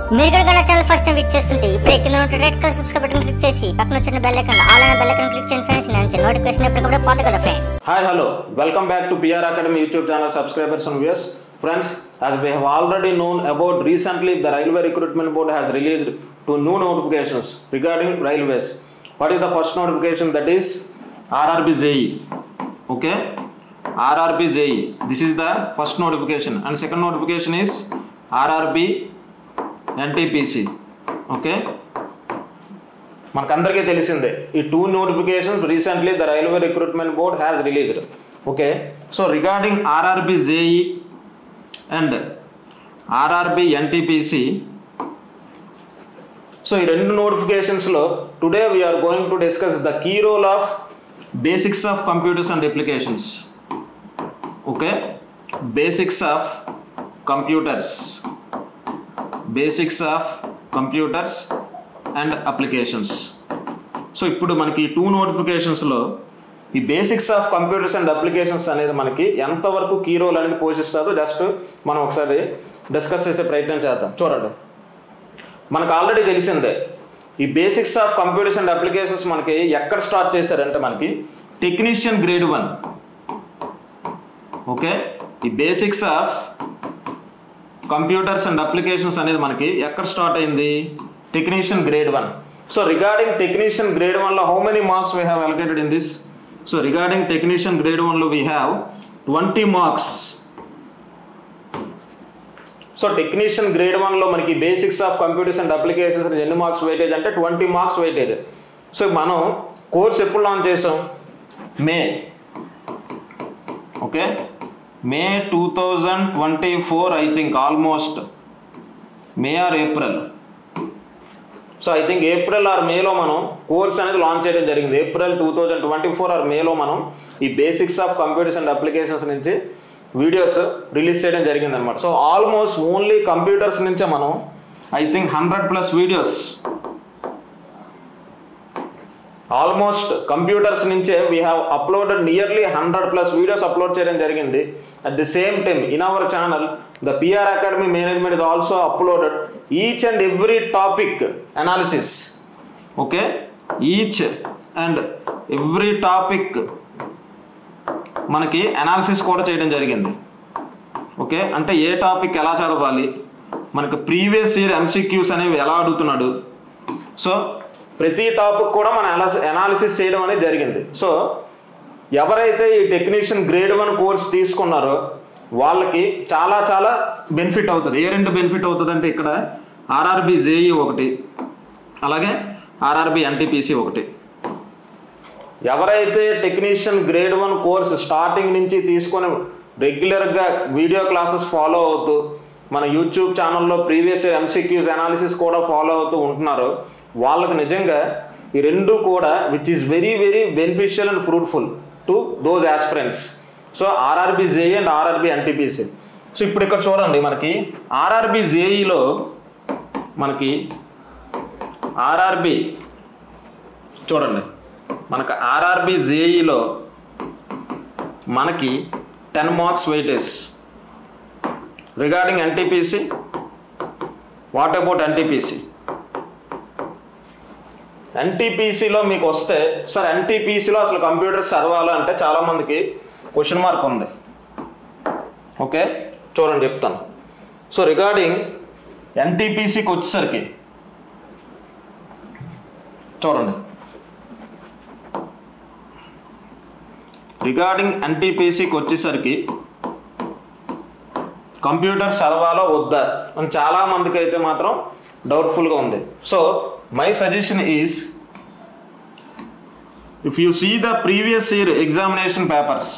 మీరు కనుక నా ఛానల్ ఫస్ట్ టైం విచ్ చేస్తుంటే ఇప్పుడే కింద ఉన్న red colour subscribe button click చేసి పక్కన వచ్చిన బెల్ ఐకాన్ ఆల్ అయిన బెల్ ఐకాన్ క్లిక్ చేయండి ఫ్రెండ్స్ నేను నోటిఫికేషన్ ఎప్పటికప్పుడు పొందగలరు friends Hi, hello. Welcome back to PR Academy YouTube channel subscribers and viewers. Friends, as we have already known about recently, the Railway Recruitment Board has released two new notifications regarding railways. What is the first notification? That is RRB JE. Okay, RRB JE. This is the first notification, and second notification is RRB NTPC. Okay. మనకందరికీ తెలిసిందే ఈ two notifications recently the railway recruitment board has released okay so regarding RRB JE and RRB NTPC so ఈ రెండు నోటిఫికేషన్స్లో today we're going to discuss the key role of basics of computers and applications okay basics of computers basics of computers and applications so ఇప్పుడు మనకి two నోటిఫికేషన్స్లో ఈ basics of computers and applications అనేది మనకి ఎంతవరకు కీ రోల్ అనేది పోషిస్తుందో just మనం ఒకసారి డిస్కస్ చేసే ప్రయత్నం చేద్దాం చూడండి మనకు ఆల్రెడీ తెలిసిందే ఈ basics of computers and applications మనకి ఎక్కడ స్టార్ట్ చేశారంటే మనకి టెక్నీషియన్ గ్రేడ్ వన్ ఓకే ఈ basics of computers and applications అనేది మనకి ఎక్కడ స్టార్ట్ అయింది technician grade one so regarding technician grade వన్లో how many marks we have allocated in this so regarding technician grade వన్లో we have twenty marks so technician grade వన్లో మనకి basics of computers and applications ఎన్ని marks weightage అంటే twenty marks weightage so మనం course ఎప్పుడు launch చేసాం May okay May two thousand twenty four I think almost May or April so I think April or మేలో మనం course అనేది launch చేయడం జరిగింది April two thousand twenty four or మేలో మనం ఈ basics of computers and applications నుంచి videos release చేయడం జరిగింది అనమాట సో ఆల్మోస్ట్ ఓన్లీ కంప్యూటర్స్ నుంచే మనం I think hundred plus videos almost computers నుంచే we have uploaded nearly hundred plus videos upload చేయడం జరిగింది at the same time in our channel the PR academy management is also uploaded each and every topic analysis okay each and every topic మనకి analysis కూడా చేయడం జరిగింది okay అంటే ఏ topic ఎలా చదవాలి మనకు ప్రీవియస్ ఇయర్ ఎంసీక్యూస్ అనేవి ఎలా అడుగుతున్నాడు సో ప్రతి టాపిక్ కూడా మనం అనాలిసిస్ చేయడం అనేది జరిగింది సో ఎవరైతే ఈ టెక్నీషియన్ గ్రేడ్ వన్ కోర్స్ తీసుకున్నారో వాళ్ళకి చాలా చాలా బెనిఫిట్ అవుతుంది ఏ రెండు బెనిఫిట్ అవుతుంది అంటే ఇక్కడ ఆర్ఆర్బి జేఈ ఒకటి అలాగే ఆర్ఆర్బి ఎన్టీపీసీ ఒకటి ఎవరైతే technician grade one course starting నుంచి తీసుకొని రెగ్యులర్గా వీడియో క్లాసెస్ ఫాలో అవుతూ మన యూట్యూబ్ ఛానల్లో ప్రీవియస్ ఎంసీక్యూస్ అనాలిసిస్ కూడా ఫాలో అవుతూ ఉంటున్నారో వాళ్ళకి నిజంగా ఈ రెండు కూడా which is very very beneficial and fruitful to those aspirants so RRB JE and RRB NTPC so ఇప్పుడు ఇక్కడ చూడండి మనకి ఆర్ఆర్బి జేఈలో మనకి ఆర్ఆర్బి చూడండి మనకు ఆర్ఆర్బి జేఈలో మనకి ten marks weightage regarding NTPC what about NTPC ఎన్టీపీసీలో మీకు వస్తే సార్ ఎన్టీపీసీలో అసలు కంప్యూటర్ చదవాలంటే చాలామందికి క్వశ్చన్ మార్క్ ఉంది ఓకే చూడండి చెప్తాను సో రిగార్డింగ్ ఎన్టీపీసీకి వచ్చేసరికి చూడండి రిగార్డింగ్ ఎన్టీపీసీకి వచ్చేసరికి కంప్యూటర్ చదవాలో వద్దా అని చాలా మందికి అయితే మాత్రం డౌట్ఫుల్గా ఉంది so my suggestion is if you see the previous year examination papers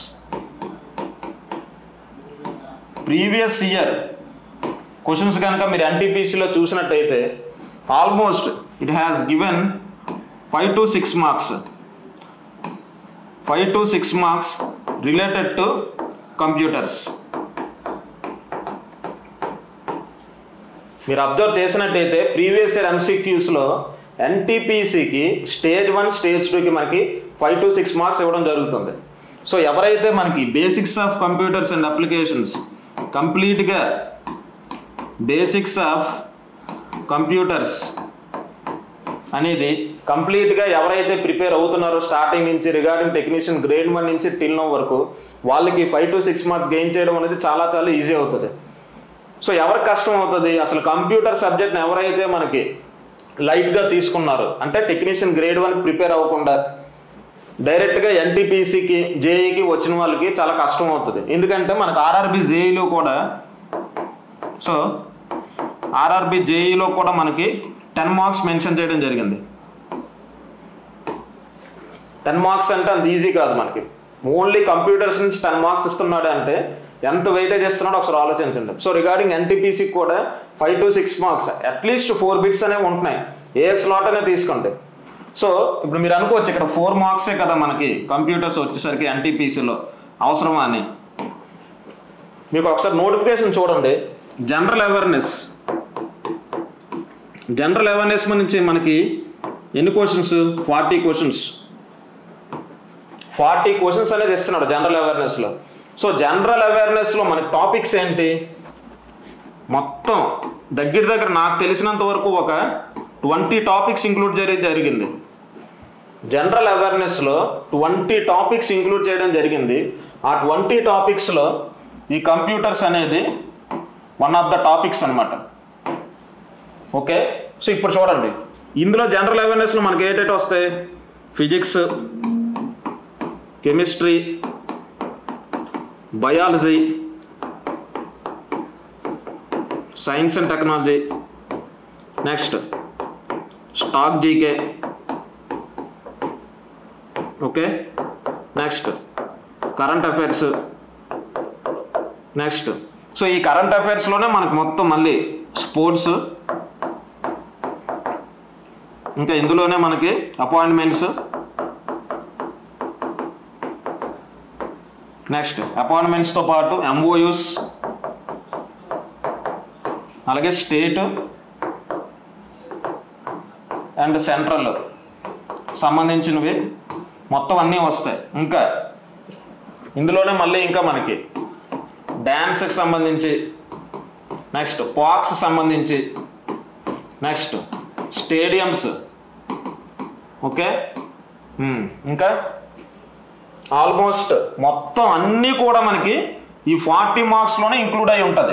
previous year questions కనుక మీరు ఎన్టీపీసీలో చూసినట్టయితే almost it has given five to six marks five to six marks related to computers మీరు అబ్జర్వ్ చేసినట్టయితే previous year ఎంసీక్యూస్లో ఎన్టీపీసీకి stage one stage టూకి మనకి ఫైవ్ టు సిక్స్ మార్క్స్ ఇవ్వడం జరుగుతుంది సో ఎవరైతే మనకి basics of computers and applications కంప్లీట్గా బేసిక్స్ ఆఫ్ కంప్యూటర్స్ అనేది కంప్లీట్గా ఎవరైతే ప్రిపేర్ అవుతున్నారో స్టార్టింగ్ నుంచి రిగార్డింగ్ టెక్నీషియన్ గ్రేడ్ వన్ నుంచి టిల్ నో వరకు వాళ్ళకి five to six marks gain చేయడం అనేది చాలా చాలా ఈజీ అవుతుంది సో ఎవరికి కష్టం అవుతుంది అసలు కంప్యూటర్ సబ్జెక్ట్ని ఎవరైతే మనకి లైట్గా తీసుకున్నారు అంటే టెక్నీషియన్ గ్రేడ్ వన్ ప్రిపేర్ అవ్వకుండా డైరెక్ట్గా ఎన్టీపీసీకి జేఈకి వచ్చిన వాళ్ళకి చాలా కష్టం అవుతుంది ఎందుకంటే మనకు ఆర్ఆర్బి జేఈలో కూడా సో ఆర్ఆర్బి జేఈలో కూడా మనకి టెన్ మార్క్స్ మెన్షన్ చేయడం జరిగింది టెన్ మార్క్స్ అంటే అంత ఈజీ కాదు మనకి ఓన్లీ కంప్యూటర్స్ నుంచి టెన్ మార్క్స్ ఇస్తున్నాడు అంటే ఎంత వెయిటేజ్ ఇస్తున్నాడో ఒకసారి ఆలోచించండి సో రిగార్డింగ్ ఎన్టీపీసీకి కూడా five to six marks at least four bits అనేవి ఉంటున్నాయి ఏ స్లాట్ అనే తీసుకోండి సో ఇప్పుడు మీరు అనుకోవచ్చు ఇక్కడ ఫోర్ మార్క్సే కదా మనకి కంప్యూటర్స్ వచ్చేసరికి ఎన్టీపీసీలో అవసరమా అని మీకు ఒకసారి నోటిఫికేషన్ చూడండి జనరల్ అవేర్నెస్ జనరల్ అవేర్నెస్ నుంచి మనకి ఎన్ని questions forty questions forty questions అనేది ఇస్తున్నాడు జనరల్ అవేర్నెస్లో సో జనరల్ అవేర్నెస్లో మనకి టాపిక్స్ ఏంటి మొత్తం దగ్గర దగ్గర నాకు తెలిసినంత వరకు ఒక ట్వంటీ టాపిక్స్ ఇంక్లూడ్ జరి జరిగింది జనరల్ అవేర్నెస్లో ట్వంటీ టాపిక్స్ ఇంక్లూడ్ చేయడం జరిగింది ఆ ట్వంటీ టాపిక్స్లో ఈ కంప్యూటర్స్ అనేది వన్ ఆఫ్ ద టాపిక్స్ అన్నమాట ఓకే సో ఇప్పుడు చూడండి ఇందులో జనరల్ అవేర్నెస్లో మనకి ఏంటంటే వస్తాయి physics chemistry biology science and technology next static GK okay next current affairs next so ఈ కరెంట్ అఫైర్స్లోనే మనకు మొత్తం మళ్ళీ స్పోర్ట్స్ ఇంకా ఇందులోనే మనకి అపాయింట్మెంట్స్ నెక్స్ట్ అపాయింట్మెంట్స్తో పాటు ఎంఓయూస్ అలాగే స్టేట్ అండ్ సెంట్రల్ సంబంధించినవి మొత్తం అన్నీ వస్తాయి ఇంకా ఇందులోనే మళ్ళీ ఇంకా మనకి డ్యాన్స్కి సంబంధించి నెక్స్ట్ పాక్స్ సంబంధించి నెక్స్ట్ స్టేడియమ్స్ ఓకే మ్మ్. ఇంకా ఆల్మోస్ట్ మొత్తం అన్నీ కూడా మనకి ఈ ఫార్టీ మార్క్స్లోనే ఇంక్లూడ్ అయి ఉంటుంది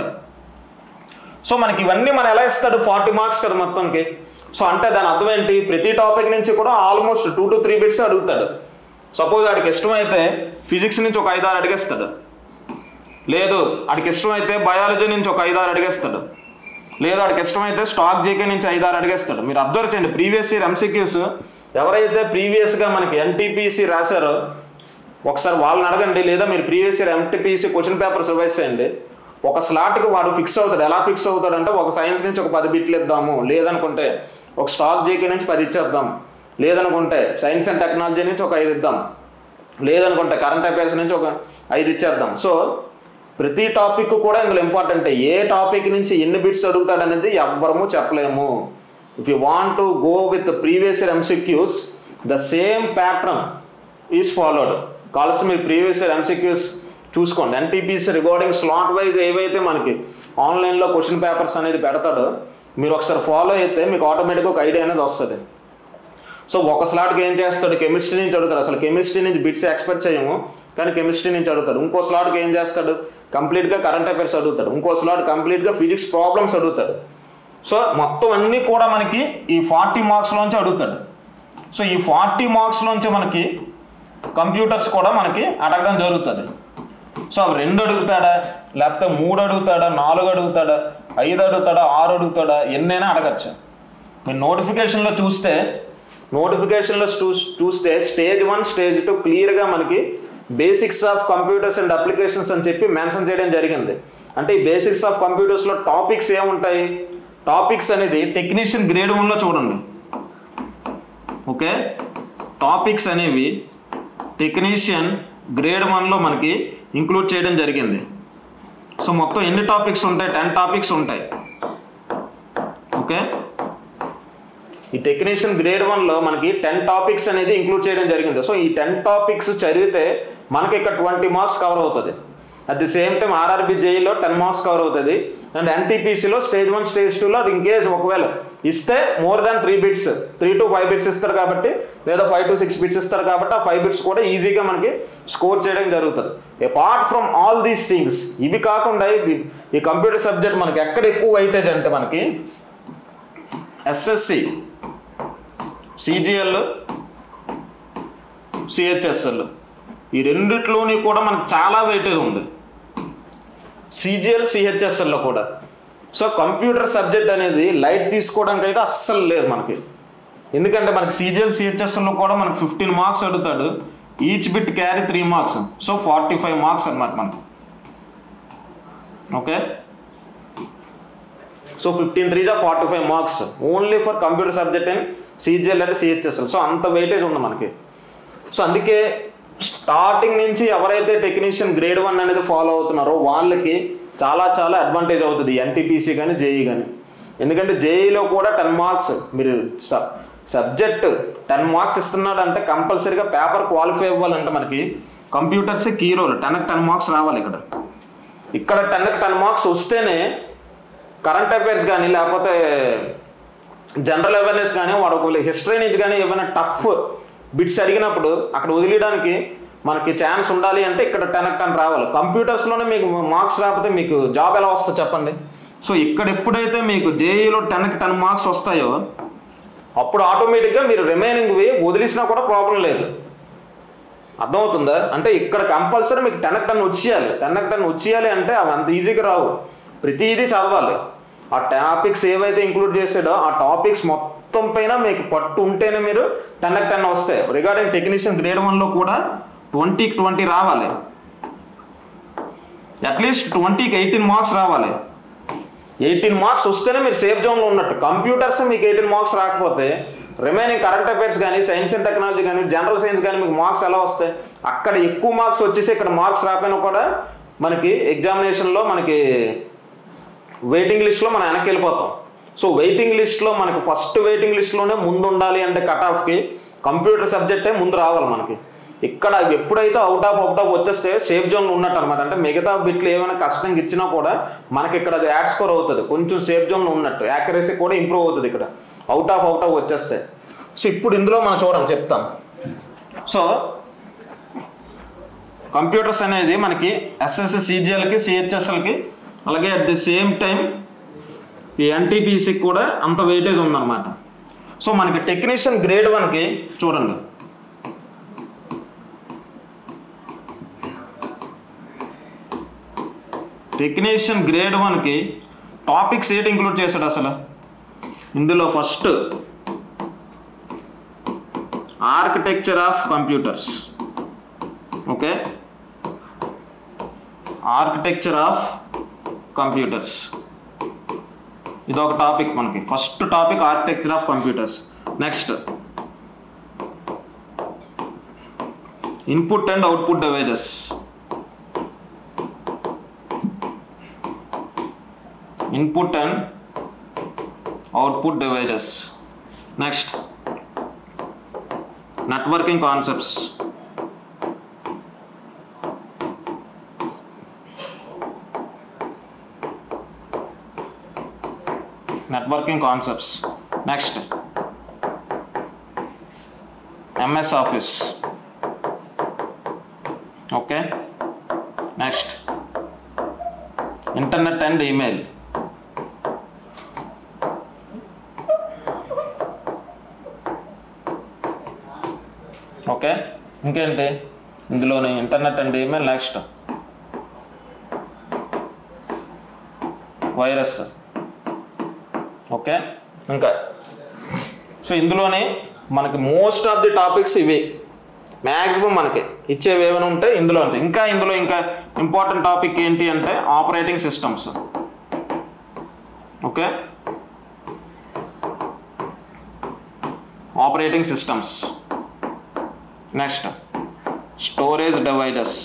సో మనకి ఇవన్నీ మనం ఎలా ఇస్తాడు ఫార్టీ మార్క్స్ కదా మొత్తానికి సో అంటే దాని అర్థం ఏంటి ప్రతి టాపిక్ నుంచి కూడా almost two to three bits అడుగుతాడు సపోజ్ వాడికి ఇష్టమైతే ఫిజిక్స్ నుంచి ఒక ఐదారు అడిగేస్తాడు లేదు వాడికి ఇష్టమైతే బయాలజీ నుంచి ఒక ఐదారు అడిగేస్తాడు లేదు వాడికి ఇష్టమైతే స్టాక్ జీకే నుంచి ఐదారు అడిగేస్తాడు మీరు అబ్జర్వ్ చేయండి ప్రీవియస్ ఇయర్ ఎంసీక్యూస్ ఎవరైతే ప్రీవియస్గా మనకి ఎన్టీపీసీ రాశారో ఒకసారి వాళ్ళని అడగండి లేదా మీరు previous year NTPC question papers revise చేయండి ఒక స్లాట్కి వాడు ఫిక్స్ అవుతాడు ఎలా ఫిక్స్ అవుతాడు అంటే ఒక సైన్స్ నుంచి ఒక పది బిట్లు ఇద్దాము లేదనుకుంటే ఒక స్టాక్ జీకే నుంచి పది ఇచ్చేద్దాం లేదనుకుంటే సైన్స్ అండ్ టెక్నాలజీ నుంచి ఒక ఐదు ఇద్దాం లేదనుకుంటే కరెంట్ అఫైర్స్ నుంచి ఒక ఐదు ఇచ్చేద్దాం సో ప్రతి టాపిక్ కూడా ఇందులో ఇంపార్టెంట్ ఏ టాపిక్ నుంచి ఎన్ని బిట్స్ అడుగుతాడు అనేది ఎవ్వరము చెప్పలేము if you want to go with previous year MCQs the same pattern is followed calls మీరు ప్రీవియస్ ఇయర్ ఎంసిక్యూస్ చూసుకోండి ఎన్టీపీసీ రిగార్డింగ్ స్లాట్ వైజ్ ఏవైతే మనకి ఆన్లైన్లో క్వశ్చన్ పేపర్స్ అనేది పెడతాడో మీరు ఒకసారి ఫాలో అయితే మీకు ఆటోమేటిక్గా ఒక ఐడియా అనేది వస్తుంది సో ఒక స్లాట్కి ఏం చేస్తాడు కెమిస్ట్రీ నుంచి అడుగుతాడు అసలు కెమిస్ట్రీ నుంచి బిట్స్ ఎక్స్పెక్ట్ చేయము కానీ కెమిస్ట్రీ నుంచి అడుగుతాడు ఇంకో స్లాట్కి ఏం చేస్తాడు కంప్లీట్గా కరెంట్ అఫైర్స్ అడుగుతాడు ఇంకో స్లాట్ కంప్లీట్గా ఫిజిక్స్ ప్రాబ్లమ్స్ అడుగుతాడు సో మొత్తం అన్నీ కూడా మనకి ఈ ఫార్టీ మార్క్స్లోంచి అడుగుతాడు సో ఈ ఫార్టీ మార్క్స్లోంచి మనకి కంప్యూటర్స్ కూడా మనకి అడగడం జరుగుతుంది సో అవి రెండు అడుగుతాడా లేకపోతే మూడు అడుగుతాడా నాలుగు అడుగుతాడా ఐదు అడుగుతాడా ఆరు అడుగుతాడా ఎన్నైనా అడగచ్చు మీరు నోటిఫికేషన్లో చూస్తే నోటిఫికేషన్లో చూ చూస్తే స్టేజ్ వన్ స్టేజ్ టూ క్లియర్గా మనకి basics of computers and applications అని చెప్పి మెన్షన్ చేయడం జరిగింది అంటే ఈ బేసిక్స్ ఆఫ్ కంప్యూటర్స్లో టాపిక్స్ ఏముంటాయి టాపిక్స్ అనేది టెక్నీషియన్ గ్రేడ్ వన్లో చూడండి ఓకే టాపిక్స్ అనేవి టెక్నీషియన్ గ్రేడ్ వన్లో మనకి ఇంక్లూడ్ చేయడం జరిగింది సో మొత్తం ఎన్ని టాపిక్స్ ఉంటాయి టెన్ టాపిక్స్ ఉంటాయి ఓకే ఈ టెక్నీషియన్ గ్రేడ్ వన్లో మనకి టెన్ టాపిక్స్ అనేది ఇంక్లూడ్ చేయడం జరిగింది సో ఈ టెన్ టాపిక్స్ చదివితే మనకి ఇక్కడ ట్వంటీ మార్క్స్ కవర్ అవుతుంది at the same time RRB జేఈలో టెన్ మార్క్స్ కవర్ అవుతుంది అండ్ ఎన్టీపీసీలో స్టేజ్ వన్ స్టేజ్ టూలో ఇన్ కేస్ ఒకవేళ ఇస్తే more than three bits three to five bits ఇస్తారు కాబట్టి లేదా ఫైవ్ టు సిక్స్ బిట్స్ ఇస్తారు కాబట్టి ఆ ఫైవ్ బిట్స్ కూడా ఈజీగా మనకి స్కోర్ చేయడం జరుగుతుంది apart from all these things ఇవి కాకుండా ఇవి- ఈ కంప్యూటర్ సబ్జెక్ట్ మనకి ఎక్కడ ఎక్కువ వైటేజ్ అంటే మనకి ఎస్ఎస్సి సిజిఎల్ సిహెచ్ఎస్ఎల్ ఈ రెండిట్లోని కూడా మనకు చాలా వెయిటేజ్ ఉంది సిజిఎల్ సిహెచ్ఎస్ఎల్లో కూడా సో కంప్యూటర్ సబ్జెక్ట్ అనేది లైట్ తీసుకోవడానికి అయితే అస్సలు లేదు మనకి ఎందుకంటే మనకి సిజిఎల్ సిహెచ్ఎస్ఎల్లో కూడా మనకి ఫిఫ్టీన్ మార్క్స్ అడుగుతాడు each bit carry three marks so forty five marks అనమాట మనకి ఓకే సో ఫిఫ్టీన్ త్రీ జా forty five marks only for computer subject and CGL and CHSL so అంత వెయిటేజ్ ఉంది మనకి సో అందుకే స్టార్టింగ్ నుంచి ఎవరైతే టెక్నీషియన్ గ్రేడ్ వన్ అనేది ఫాలో అవుతున్నారో వాళ్ళకి చాలా చాలా అడ్వాంటేజ్ అవుతుంది ఎన్టీపీసీ కానీ జేఈ కానీ ఎందుకంటే జేఈలో కూడా టెన్ మార్క్స్ మీరు సబ్జెక్ట్ టెన్ మార్క్స్ ఇస్తున్నాడు అంటే కంపల్సరీగా పేపర్ క్వాలిఫై అవ్వాలంటే మనకి కంప్యూటర్స్ కీ రోల్ టెన్కి టెన్ మార్క్స్ రావాలి ఇక్కడ ఇక్కడ టెన్కి టెన్ మార్క్స్ వస్తేనే కరెంట్ అఫైర్స్ కానీ లేకపోతే జనరల్ అవేర్నెస్ కానీ వాడు ఒకవేళ హిస్టరీ నుంచి కానీ ఏమైనా టఫ్ బిట్స్ అడిగినప్పుడు అక్కడ వదిలేయడానికి మనకి ఛాన్స్ ఉండాలి అంటే ఇక్కడ టెన్ టెన్ రావాలి కంప్యూటర్స్లోనే మీకు మార్క్స్ రాకపోతే మీకు జాబ్ ఎలా వస్తుంది చెప్పండి సో ఇక్కడ ఎప్పుడైతే మీకు జేఈలో టెన్కి టెన్ మార్క్స్ వస్తాయో అప్పుడు ఆటోమేటిక్గా మీరు రిమైనింగ్వి వదిలేసినా కూడా ప్రాబ్లం లేదు అర్థమవుతుందా అంటే ఇక్కడ కంపల్సరీ మీకు టెన్ టెన్ వచ్చేయాలి టెన్ టెన్ వచ్చేయాలి అంటే అవి అంత ఈజీగా రావు ప్రతిదీ చదవాలి ఆ టాపిక్స్ ఏవైతే ఇంక్లూడ్ చేసాడో ఆ టాపిక్స్ మొత్తం పైన మీకు పట్టు ఉంటేనే మీరు టెన్ టెన్ వస్తాయి రిగార్డింగ్ టెక్నీషియన్ గ్రేడ్ వన్లో కూడా ట్వంటీకి ట్వంటీ రావాలి అట్లీస్ట్ ట్వంటీకి ఎయిటీన్ మార్క్స్ రావాలి ఎయిటీన్ మార్క్స్ వస్తేనే మీరు సేఫ్ జోన్లో ఉన్నట్టు కంప్యూటర్స్ మీకు ఎయిటీన్ మార్క్స్ రాకపోతే రిమైనింగ్ కరెంట్ అఫైర్స్ కానీ సైన్స్ అండ్ టెక్నాలజీ కానీ జనరల్ సైన్స్ కానీ మీకు మార్క్స్ ఎలా వస్తాయి అక్కడ ఎక్కువ మార్క్స్ వచ్చేసి ఇక్కడ మార్క్స్ రాకపోయినా కూడా మనకి ఎగ్జామినేషన్లో మనకి వెయిటింగ్ లిస్ట్లో మనం వెనక్కి వెళ్ళిపోతాం సో వెయిటింగ్ లిస్ట్లో మనకి ఫస్ట్ వెయిటింగ్ లిస్ట్లోనే ముందు ఉండాలి అంటే కట్ ఆఫ్కి కంప్యూటర్ సబ్జెక్టే ముందు రావాలి మనకి ఇక్కడ ఎప్పుడైతే అవుట్ ఆఫ్ అవుట్ ఆఫ్ వచ్చేస్తే సేఫ్ జోన్ ఉన్నట్టు అనమాట అంటే మిగతా బిట్లు ఏమైనా కష్టంగా ఇచ్చినా కూడా మనకి ఇక్కడ అది యాడ్ స్కోర్ అవుతుంది కొంచెం సేఫ్ జోన్లో ఉన్నట్టు యాక్యురసీ కూడా ఇంప్రూవ్ అవుతుంది ఇక్కడ అవుట్ ఆఫ్ అవుట్ ఆఫ్ వచ్చేస్తే సో ఇప్పుడు ఇందులో మనం చూడండి చెప్తాం సో కంప్యూటర్స్ అనేది మనకి ఎస్ఎస్సి సిజిఎల్కి సిహెచ్ఎస్ఎల్కి అలాగే అట్ ది సేమ్ టైం ఈ ఎన్టీపీసీకి కూడా అంత వెయిటేజ్ ఉందన్నమాట సో మనకి టెక్నీషియన్ గ్రేడ్ వన్కి చూడండి టెక్నీషియన్ గ్రేడ్ వన్కి టాపిక్స్ ఏంటి ఇంక్లూడ్ చేశాడు అసలు ఇందులో first architecture of computers okay architecture of computers ఇది ఒక టాపిక్ మనకి first topic architecture of computers next input and output devices input and output devices next networking concepts networking concepts next ms office okay next internet and email okay ఇంకేంటి ఇందులోని internet and email next virus okay ఇంకా so ఇందులోనే మనకి most of the topics ఇవి maximum మనకి ఇచ్చేవి ఏమైనా ఉంటే ఇందులో ఉంటాయి ఇంకా ఇందులో ఇంకా ఇంపార్టెంట్ టాపిక్ ఏంటి అంటే operating systems okay operating systems next storage devices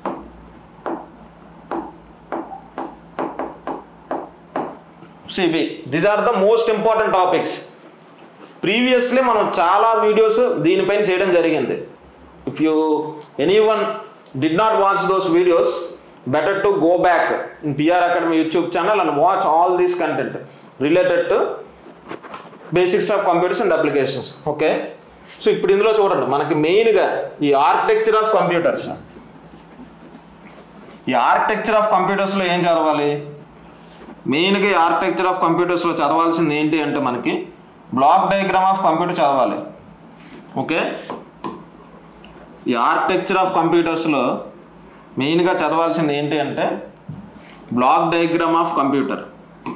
సిబి these are the most important topics previously మనం చాలా వీడియోస్ దీనిపైన చేయడం జరిగింది if you anyone did not watch those videos better to go back in PR Academy YouTube channel and watch all this content related to basics of computers and applications okay so ఇప్పుడు ఇందులో చూడండి మనకి మెయిన్గా ఈ architecture of computers ఈ architecture of కంప్యూటర్స్లో ఏం చదవాలి మెయిన్గా ఈ ఆర్కిటెక్చర్ ఆఫ్ కంప్యూటర్స్లో చదవాల్సింది ఏంటి అంటే మనకి బ్లాక్ డయాగ్రామ్ ఆఫ్ కంప్యూటర్ చదవాలి ఓకే ఈ ఆర్కిటెక్చర్ ఆఫ్ కంప్యూటర్స్లో మెయిన్గా చదవాల్సింది ఏంటి అంటే block diagram of computer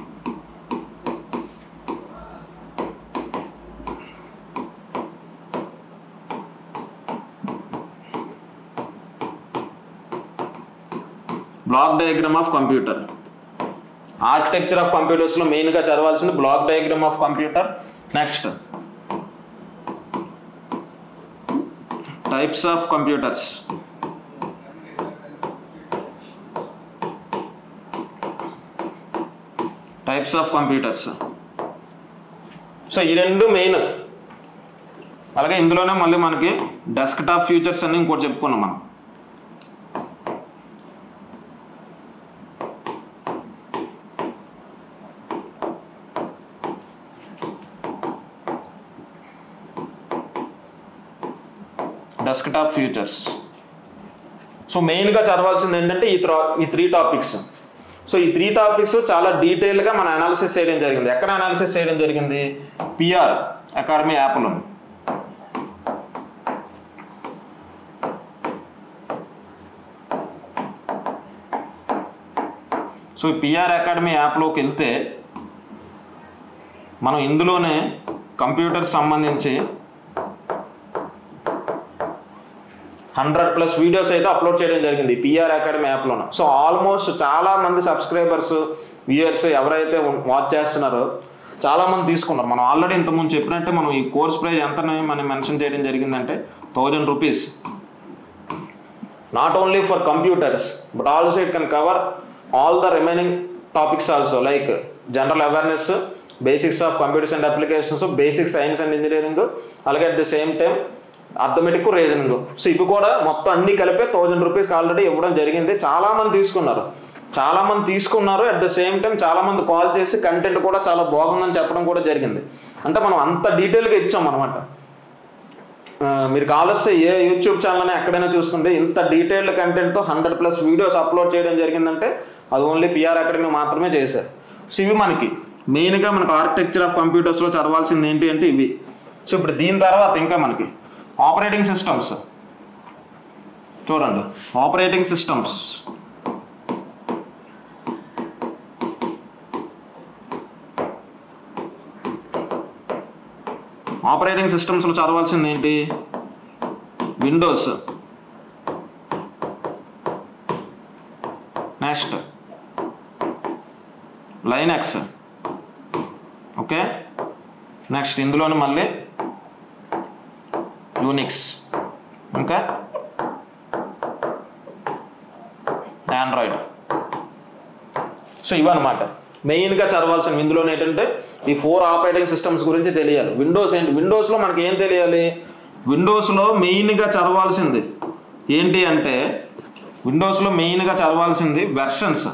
block diagram of computer architecture of కంప్యూటర్స్లో మెయిన్గా చదవాల్సింది block diagram of computer next types of computers types of computers so ఈ రెండు మెయిన్ అలాగే ఇందులోనే మళ్ళీ మనకి డెస్క్టాప్ ఫీచర్స్ అన్ని ఇంకోటి చెప్పుకున్నాం మనం డెస్క్టాప్ ఫ్యూచర్స్ సో మెయిన్గా చదవాల్సింది ఏంటంటే ఈ త్రా ఈ త్రీ టాపిక్స్ సో ఈ త్రీ టాపిక్స్ చాలా డీటెయిల్గా మన అనాలిసిస్ చేయడం జరిగింది ఎక్కడ అనాలిసిస్ చేయడం జరిగింది పిఆర్ అకాడమీ యాప్లో సో ఈ పిఆర్ అకాడమీ యాప్లోకి వెళ్తే మనం ఇందులోనే కంప్యూటర్ సంబంధించి హండ్రెడ్ ప్లస్ వీడియోస్ అయితే అప్లోడ్ చేయడం జరిగింది పిఆర్ అకాడమీ యాప్లోనే సో ఆల్మోస్ట్ చాలా మంది సబ్స్క్రైబర్స్ వ్యూయర్స్ ఎవరైతే వాచ్ చేస్తున్నారో చాలా మంది తీసుకున్నారు మనం ఆల్రెడీ ఇంతకుముందు చెప్పినట్టే మనం ఈ కోర్స్ ప్రైస్ ఎంతని మనం మెన్షన్ చేయడం జరిగిందంటే thousand rupees not only for computers but also it can cover all the remaining topics also like general awareness basics of computers and applications basic science and engineering అలాగే at the same time arithmetic reasoning so ఇవి కూడా మొత్తం అన్ని కలిపి thousand రూపీస్కి already ఇవ్వడం జరిగింది చాలా మంది తీసుకున్నారు చాలా మంది తీసుకున్నారు అట్ ద సేమ్ టైం చాలా మంది కాల్ చేసి కంటెంట్ కూడా చాలా బాగుందని చెప్పడం కూడా జరిగింది అంటే మనం అంత డీటెయిల్గా ఇచ్చాం అనమాట మీరు కావలిస్తే ఏ యూట్యూబ్ ఛానల్ ఎక్కడైనా చూసుకుంటే ఇంత డీటెయిల్డ్ కంటెంట్తో హండ్రెడ్ ప్లస్ వీడియోస్ అప్లోడ్ చేయడం జరిగిందంటే అది ఓన్లీ పిఆర్ అకాడమీ మాత్రమే చేశారు సో ఇవి మనకి మెయిన్గా మనకు ఆర్కిటెక్చర్ ఆఫ్ కంప్యూటర్స్లో చదవాల్సింది ఏంటి అంటే ఇవి సో ఇప్పుడు దీని తర్వాత ఇంకా మనకి ఆపరేటింగ్ సిస్టమ్స్ చూడండి ఆపరేటింగ్ సిస్టమ్స్ ఆపరేటింగ్ సిస్టమ్స్లో చదవాల్సింది ఏంటి Windows next Linux okay next ఇందులోనే మళ్ళీ యూనిక్స్ ఇంకా ఆండ్రాయిడ్ సో ఇవన్నమాట మెయిన్గా చదవాల్సిన ఇందులో ఏంటంటే ఈ ఫోర్ ఆపరేటింగ్ సిస్టమ్స్ గురించి తెలియాలి విండోస్ ఏంటి విండోస్లో మనకి ఏం తెలియాలి విండోస్లో మెయిన్గా చదవాల్సింది ఏంటి అంటే విండోస్లో మెయిన్గా చదవాల్సింది వెర్షన్స్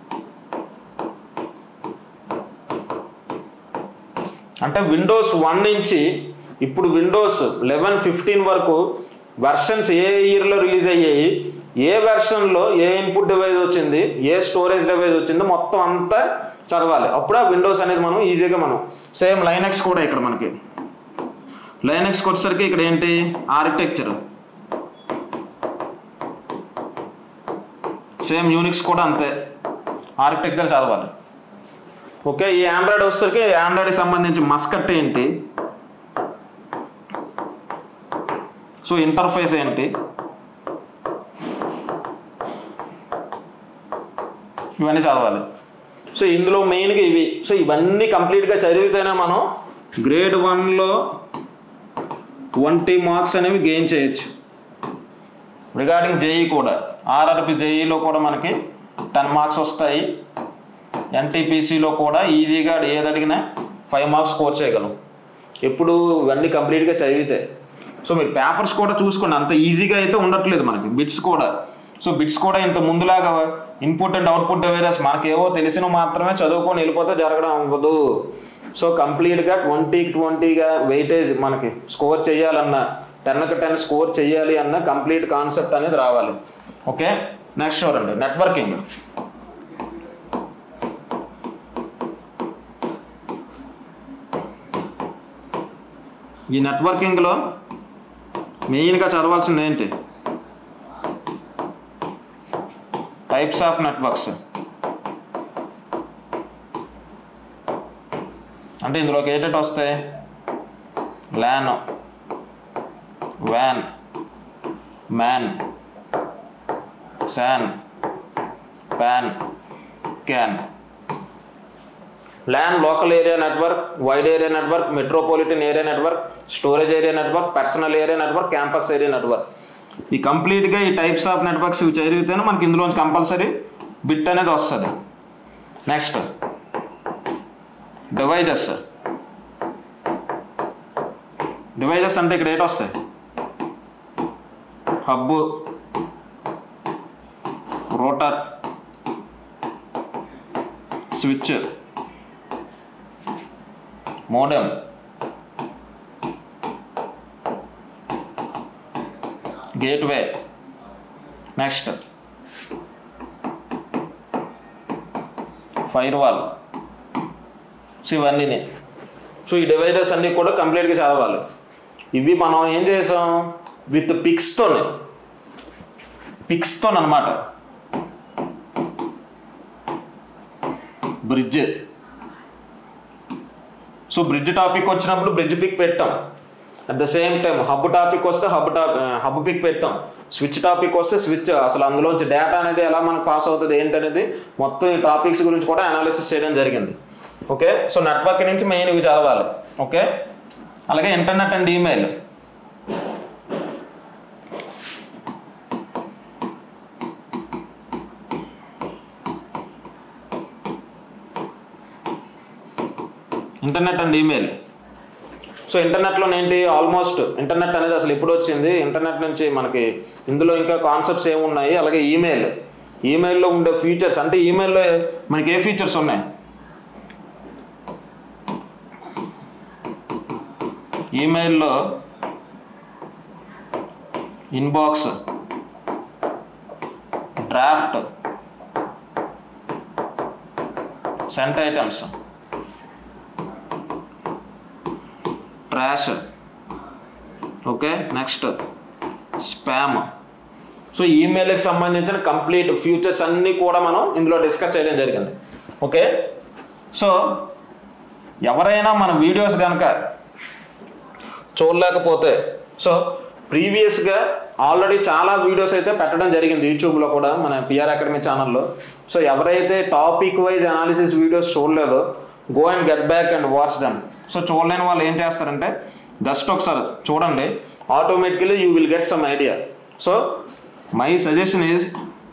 అంటే విండోస్ వన్ నుంచి ఇప్పుడు విండోస్ లెవెన్ ఫిఫ్టీన్ వరకు వెర్షన్స్ ఏ ఇయర్లో రిలీజ్ అయ్యాయి ఏ వెర్షన్లో ఏ ఇన్పుట్ డివైస్ వచ్చింది ఏ స్టోరేజ్ డివైస్ వచ్చింది మొత్తం అంతా చదవాలి అప్పుడు ఆ విండోస్ అనేది మనం ఈజీగా మనం సేమ్ లైనక్స్ కూడా ఇక్కడ మనకి లైనక్స్కి వచ్చేసరికి ఇక్కడ ఏంటి ఆర్కిటెక్చర్ సేమ్ యూనిక్స్ కూడా అంతే ఆర్కిటెక్చర్ చదవాలి ఓకే ఈ ఆండ్రాయిడ్ వచ్చేసరికి ఆండ్రాయిడ్కి సంబంధించి మస్కట్ ఏంటి సో ఇంటర్ఫేస్ ఏంటి ఇవన్నీ చదవాలి సో ఇందులో మెయిన్గా ఇవి సో ఇవన్నీ కంప్లీట్గా చదివితేనే మనం గ్రేడ్ వన్లో ట్వంటీ మార్క్స్ అనేవి గెయిన్ చేయొచ్చు రిగార్డింగ్ జేఈ కూడా ఆర్ఆర్పి జేఈలో కూడా మనకి టెన్ మార్క్స్ వస్తాయి ఎన్టీపీసీలో కూడా ఈజీగా ఏది అడిగినా ఫైవ్ మార్క్స్ స్కోర్ చేయగలం ఎప్పుడు ఇవన్నీ కంప్లీట్గా చదివితే సో మీరు పేపర్స్ కూడా చూసుకోండి అంత ఈజీగా అయితే ఉండట్లేదు మనకి బిట్స్ కూడా సో బిట్స్ కూడా ఇంత ముందులాగా ఇన్పుట్ అండ్ అవుట్పుట్ డివైజెస్ మనకేవో తెలిసిన మాత్రమే చదువుకొని వెళ్ళిపోతే జరగడం అవ్వదు సో కంప్లీట్గా ట్వంటీకి ట్వంటీగా వెయిటేజ్ మనకి స్కోర్ చేయాలన్నా టెన్కి టెన్ స్కోర్ చేయాలి అన్న కంప్లీట్ కాన్సెప్ట్ అనేది రావాలి ఓకే నెక్స్ట్ చూడండి నెట్వర్కింగ్ ఈ నెట్వర్కింగ్లో మెయిన్గా చదవాల్సింది ఏంటి టైప్స్ ఆఫ్ నెట్వర్క్స్ అంటే ఇందులోకి ఏంటంటే వస్తాయి ల్యాన్ వ్యాన్ MAN SAN PAN CAN LAN local area network wide area network metropolitan area network storage area network personal area network campus area network ఈ కంప్లీట్గా ఈ టైప్స్ ఆఫ్ నెట్వర్క్స్ ఇవి చదివితేనే మనకి ఇందులోంచి కంపల్సరీ బిట్ అనేది వస్తుంది నెక్స్ట్ డివైజెస్ డివైజెస్ అంటే ఇక్కడ ఏంటి వస్తాయి hub router switch modem gateway next fire wall so ఇవన్నీ సో ఈ డివైజెస్ అన్నీ కూడా కంప్లీట్గా చదవాలి ఇవి మనం ఏం చేసాం విత్ పిక్స్తోనే పిక్స్తో అనమాట బ్రిడ్జ్ సో బ్రిడ్జ్ టాపిక్ వచ్చినప్పుడు బ్రిడ్జ్ పిక్ పెట్టాం at the same time hub topic వస్తే హబ్ టాప్ హబ్ పిక్ పెట్టాం స్విచ్ టాపిక్ వస్తే స్విచ్ అసలు అందులోంచి డేటా అనేది ఎలా మనకు పాస్ అవుతుంది ఏంటనేది మొత్తం ఈ టాపిక్స్ గురించి కూడా అనాలిసిస్ చేయడం జరిగింది ఓకే సో నెట్వర్క్ నుంచి మెయిన్ ఇవి చదవాలి ఓకే అలాగే internet and email internet and email so ఇంటర్నెట్లో ఏంటి ఆల్మోస్ట్ ఇంటర్నెట్ అనేది అసలు ఎప్పుడు వచ్చింది ఇంటర్నెట్ నుంచి మనకి ఇందులో ఇంకా కాన్సెప్ట్స్ ఏమున్నాయి అలాగే ఈమెయిల్ ఈమెయిల్లో ఉండే ఫీచర్స్ అంటే ఈమెయిల్లో మనకి ఏ ఫీచర్స్ ఉన్నాయి ఈమెయిల్లో inbox draft sent items trash okay next spam so ఈమెయిల్కి సంబంధించిన కంప్లీట్ ఫ్యూచర్స్ అన్నీ కూడా మనం ఇందులో డిస్కస్ చేయడం జరిగింది ఓకే సో ఎవరైనా మన వీడియోస్ కనుక చూడలేకపోతే సో ప్రీవియస్గా ఆల్రెడీ చాలా వీడియోస్ అయితే పెట్టడం జరిగింది యూట్యూబ్లో కూడా మన పిఆర్ అకాడమీ ఛానల్లో సో ఎవరైతే టాపిక్ వైజ్ అనాలిసిస్ వీడియోస్ చూడలేదో go and get back and watch them so చూడలేని వాళ్ళు ఏం చేస్తారంటే జస్ట్ ఒకసారి చూడండి automatically you will get some idea so my suggestion is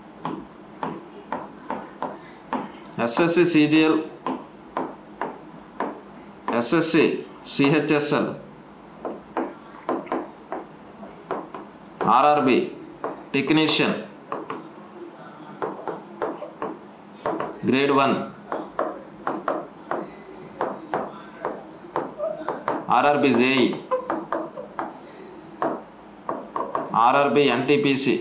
SSC CGL SSC CHSL RRB technician grade one RRB JE RRB NTPC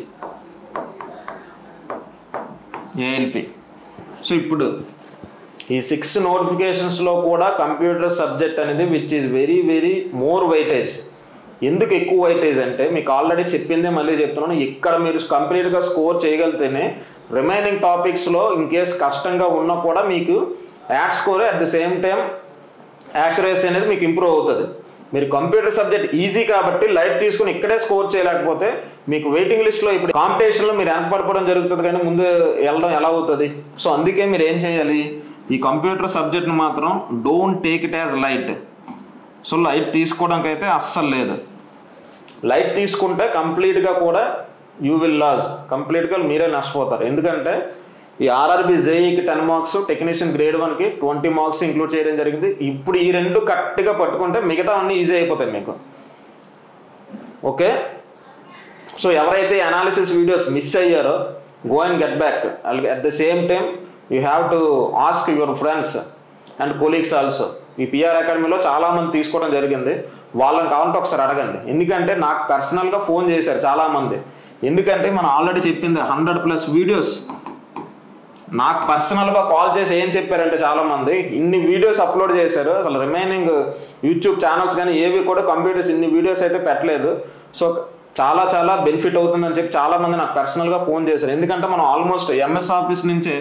ALP so ఇప్పుడు ఈ six నోటిఫికేషన్స్లో కూడా కంప్యూటర్ సబ్జెక్ట్ అనేది which is very very more weightage ఎందుకు ఎక్కువ weightage అంటే మీకు already చెప్పిందే మళ్ళీ చెప్తున్నాను ఇక్కడ మీరు కంప్లీట్గా స్కోర్ చేయగలిగితేనే రిమైనింగ్ టాపిక్స్లో ఇన్ కేస్ కష్టంగా ఉన్నా కూడా మీకు add score at the same time accuracy అనేది మీకు ఇంప్రూవ్ అవుతుంది మీరు కంప్యూటర్ సబ్జెక్ట్ ఈజీ కాబట్టి లైట్ తీసుకుని ఇక్కడే స్కోర్ చేయలేకపోతే మీకు వెయిటింగ్ లిస్ట్లో ఇప్పుడు కాంపిటీషన్లో మీరు వెనకపడిపోవడం జరుగుతుంది కానీ ముందు వెళ్ళడం ఎలా అవుతుంది సో అందుకే మీరు ఏం చేయాలి ఈ కంప్యూటర్ సబ్జెక్ట్ని మాత్రం don't take it as light so light తీసుకోవడానికి అయితే అస్సలు లేదు లైట్ తీసుకుంటే కంప్లీట్గా కూడా యూ విల్ లాస్ కంప్లీట్గా మీరే నష్టపోతారు ఎందుకంటే ఈ ఆర్ఆర్బి జేఈకి టెన్ మార్క్స్ టెక్నీషియన్ గ్రేడ్ వన్కి ట్వంటీ మార్క్స్ ఇంక్లూడ్ చేయడం జరిగింది ఇప్పుడు ఈ రెండు కరెక్ట్గా పట్టుకుంటే మిగతా అన్నీ ఈజీ అయిపోతాయి మీకు ఓకే సో ఎవరైతే అనాలిసిస్ వీడియోస్ మిస్ అయ్యారో go and get back at the same time you have to ask your friends and colleagues also ఈ పిఆర్ అకాడమీలో చాలామంది తీసుకోవడం జరిగింది వాళ్ళని కావాలంటే ఒకసారి అడగండి ఎందుకంటే నాకు పర్సనల్గా ఫోన్ చేశారు చాలామంది ఎందుకంటే మనం ఆల్రెడీ చెప్పింది హండ్రెడ్ ప్లస్ వీడియోస్ నాకు పర్సనల్గా కాల్ చేసి ఏం చెప్పారంటే చాలామంది ఇన్ని వీడియోస్ అప్లోడ్ చేశారు అసలు రిమైనింగ్ యూట్యూబ్ ఛానల్స్ కానీ ఏవి కూడా కంప్యూటర్స్ ఇన్ని వీడియోస్ అయితే పెట్టలేదు సో చాలా చాలా బెనిఫిట్ అవుతుందని చెప్పి చాలామంది నాకు పర్సనల్గా ఫోన్ చేశారు ఎందుకంటే మనం ఆల్మోస్ట్ ఎంఎస్ ఆఫీస్ నుంచే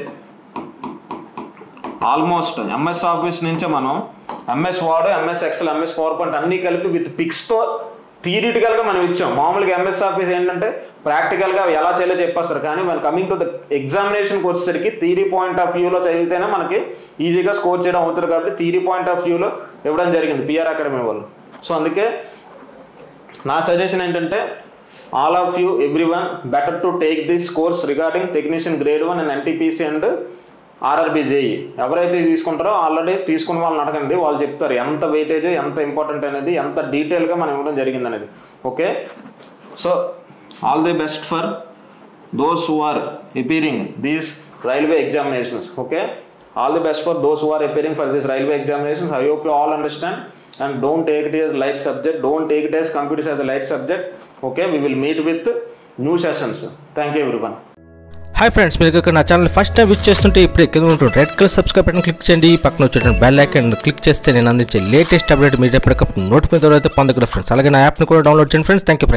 ఆల్మోస్ట్ ఎంఎస్ ఆఫీస్ నుంచే మనం MS Word MS Excel MS PowerPoint అన్నీ కలిపి విత్ పిక్స్తో థియరిటికల్గా మనం ఇచ్చాం మామూలుగా ఎంఎస్ ఆఫీస్ ఏంటంటే ప్రాక్టికల్గా ఎలా చేయాలో చెప్పేస్తారు కానీ మన కమింగ్ టు ద ఎగ్జామినేషన్కి వచ్చేసరికి థియరీ పాయింట్ ఆఫ్ వ్యూలో చదివితేనే మనకి ఈజీగా స్కోర్ చేయడం అవుతుంది కాబట్టి థియరీ పాయింట్ ఆఫ్ వ్యూలో ఇవ్వడం జరిగింది పిఆర్ అకాడమీ వాళ్ళు సో అందుకే నా సజెషన్ ఏంటంటే all of you every one better to take this course regarding technician grade one and NTPC and RRB JE ఎవరైతే తీసుకుంటారో ఆల్రెడీ తీసుకున్న వాళ్ళని అడగండి వాళ్ళు చెప్తారు ఎంత వెయిటేజ్ ఎంత ఇంపార్టెంట్ అనేది ఎంత డీటెయిల్గా మనం ఇవ్వడం జరిగింది అనేది okay so all the best for those who are appearing these railway examinations okay all the best for those who are appearing for this railway examinations I hope you all understand and don't take it as light subject don't take it as computers as a light subject okay we will meet with new sessions thank you everyone hi friends మీరు ఇక్కడ నా channel first time which చేస్తుంటే ఇప్పుడు కింద ఉంటుంది red colour subscribe button click చేయండి పక్కన వచ్చేటువంటి బెల్ ఐకాన్ క్లిక్ చేస్తే నేను అందించే లేటెస్ట్ అప్డేట్ మీరు ఎప్పటికప్పుడు నోటిఫికేషన్ అయితే పొందగలరు ఫ్రెండ్స్ అలాగే నా యాప్ని కూడా డౌన్లోడ్ చేయండి ఫ్రెండ్స్ థ్యాంక్ యూ